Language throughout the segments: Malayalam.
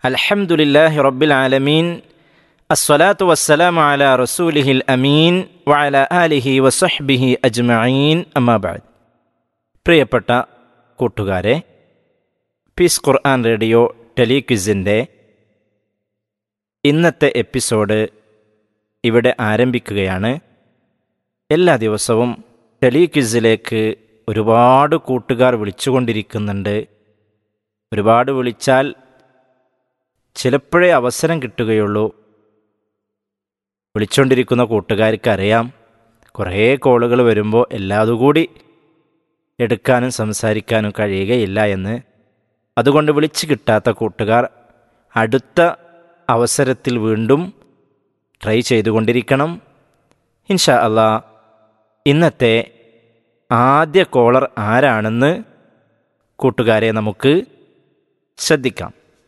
الحمد لله رب العالمين الصلاة والسلام على رسوله الأمين وعلى آله وصحبه أجمعين أما بعد പ്രിയപ്പെട്ട കൂട്ടുകാരെ പീസ് ഖുർആൻ റേഡിയോ ടെലിക്വിസിൻ്റെ ഇന്നത്തെ എപ്പിസോഡ് ഇവിടെ ആരംഭിക്കുകയാണ് എല്ലാ ദിവസവും ടെലിക്വിസിലേക്ക് ഒരുപാട് കൂട്ടുകാർ വിളിച്ചുകൊണ്ടിരിക്കുന്നുണ്ട് ഒരുപാട് വിളിച്ചാൽ ചിലപ്പോഴേ അവസരം കിട്ടുകയുള്ളൂ വിളിച്ചുകൊണ്ടിരിക്കുന്ന കൂട്ടുകാർക്ക് അറിയാം കുറേ കോളുകൾ വരുമ്പോൾ എല്ലാതുകൂടി എടുക്കാനും സംസാരിക്കാനും കഴിയുകയില്ല എന്ന് അതുകൊണ്ട് വിളിച്ച് കിട്ടാത്ത കൂട്ടുകാർ അടുത്ത അവസരത്തിൽ വീണ്ടും ട്രൈ ചെയ്തുകൊണ്ടിരിക്കണം ഇൻഷാ അള്ളാ ഇന്നത്തെ ആദ്യ കോളർ ആരാണെന്ന് കൂട്ടുകാരെ നമുക്ക് ശ്രദ്ധിക്കാം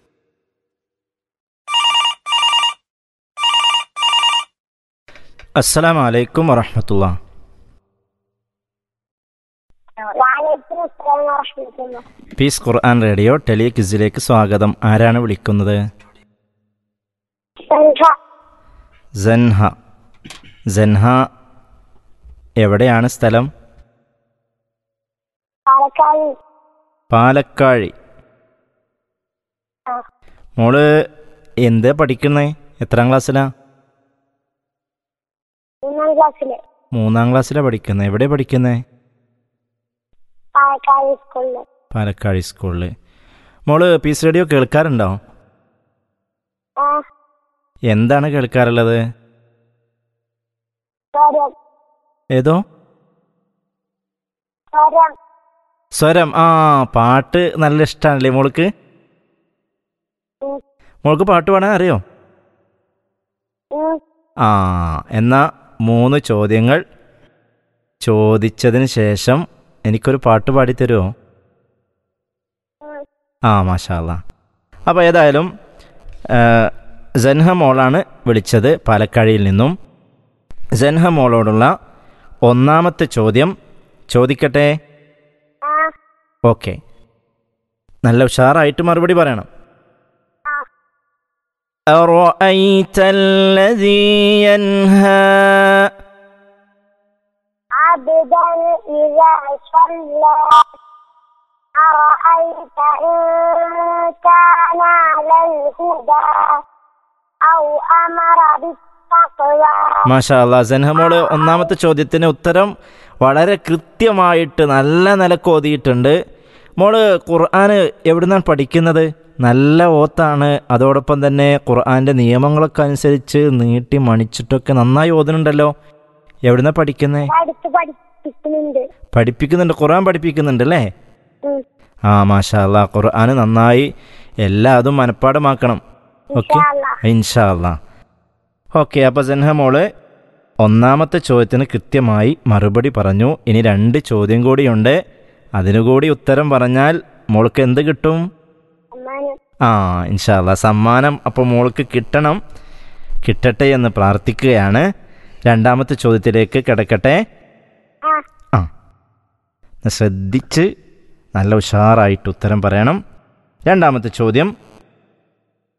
അസ്സലാം വലൈക്കും വറഹമത്തുള്ള വലൈക്കും അസ്സലാം വറഹ്മത്തുള്ളാഹി പീസ് ഖുർആൻ റേഡിയോ ടെലി ക്വിസിലേക്ക് സ്വാഗതം ആരാണ് വിളിക്കുന്നത് സംഘ ജൻഹ ജൻഹ എവിടെയാണ് സ്ഥലം പാലക്കാട് പാലക്കാഴി ആ, മോള് എന്താ പഠിക്കുന്നേ എത്രാം ക്ലാസ്സിലാ മൂന്നാം ക്ലാസ്സില് മൂന്നാം ക്ലാസ്സിലാണ് പഠിക്കുന്നത് എവിടെ പഠിക്കുന്നേ പാലക്കാട് സ്കൂളില് പാലക്കാട് സ്കൂളിൽ മോള് പീസ് റേഡിയോ കേൾക്കാറുണ്ടോ ആ എന്താണ് കേൾക്കാറുള്ളത് സ്വരം ഏതോ സ്വരം സ്വരം ആ പാട്ട് നല്ല ഇഷ്ടമാണല്ലേ മോൾക്ക് ഉം, മോൾക്ക് പാട്ട് പാടാൻ അറിയോ ഉം, ആ എന്നാ മൂന്ന് ചോദ്യങ്ങൾ ചോദിച്ചതിന് ശേഷം എനിക്കൊരു പാട്ട് പാടിത്തരുമോ ഉം. ആ മാഷാല്ല അപ്പോൾ ഏതായാലും ആ, ജൻഹ മോളാണ് വിളിച്ചത് പാലക്കാടിയിൽ നിന്നും ജൻഹ മോളോടുള്ള ഒന്നാമത്തെ ചോദ്യം ചോദിക്കട്ടെ ആ ഓക്കെ നല്ല ഉഷാറായിട്ട് മറുപടി പറയണം ആ أرأيت الذي ينهى عبدا إذا صلى أرأيت إن كان على الهدى أو أمر بالتقوى മാഷാ അല്ലാ ജൻഹമോള് ഒന്നാമത്തെ ചോദ്യത്തിന് ഉത്തരം വളരെ കൃത്യമായിട്ട് നല്ല നിലക്ക് ഓതിയിട്ടുണ്ട് മോള് ഖുർആൻ എവിടുന്നാണ് പഠിക്കുന്നത് നല്ല ഓത്താണ് അതോടൊപ്പം തന്നെ ഖുർആൻ്റെ നിയമങ്ങളൊക്കെ അനുസരിച്ച് നീട്ടി മണിച്ചിട്ടൊക്കെ നന്നായി ഓതുന്നുണ്ടല്ലോ എവിടുന്നാ പഠിക്കുന്നേ അടുത്ത് പഠിപ്പിക്കുന്നുണ്ട് പഠിപ്പിക്കുന്നുണ്ട് ഖുർആൻ പഠിപ്പിക്കുന്നുണ്ട് അല്ലേ ഉം. ആ മാഷാ അല്ലാ ഖുർആൻ നന്നായി എല്ലാ അതും മനഃപ്പാടമാക്കണം ഓക്കെ ഇൻഷാ അല്ലാ. ഇൻഷാ അല്ലാ ഓക്കെ അപ്പോൾ ജൻഹ മോള് ഒന്നാമത്തെ ചോദ്യത്തിന് കൃത്യമായി മറുപടി പറഞ്ഞു ഇനി രണ്ട് ചോദ്യം കൂടിയുണ്ട് അതിനുകൂടി ഉത്തരം പറഞ്ഞാൽ മോൾക്ക് എന്ത് കിട്ടും സമ്മാനം ആ ഇൻഷാ അല്ലാ സമ്മാനം അപ്പോൾ മോൾക്ക് കിട്ടണം കിട്ടട്ടെ എന്ന് പ്രാർത്ഥിക്കുകയാണ് രണ്ടാമത്തെ ചോദ്യത്തിലേക്ക് കിടക്കട്ടെ ആ ആ ശ്രദ്ധിച്ച് നല്ല ഉഷാറായിട്ട് ഉത്തരം പറയണം രണ്ടാമത്തെ ചോദ്യം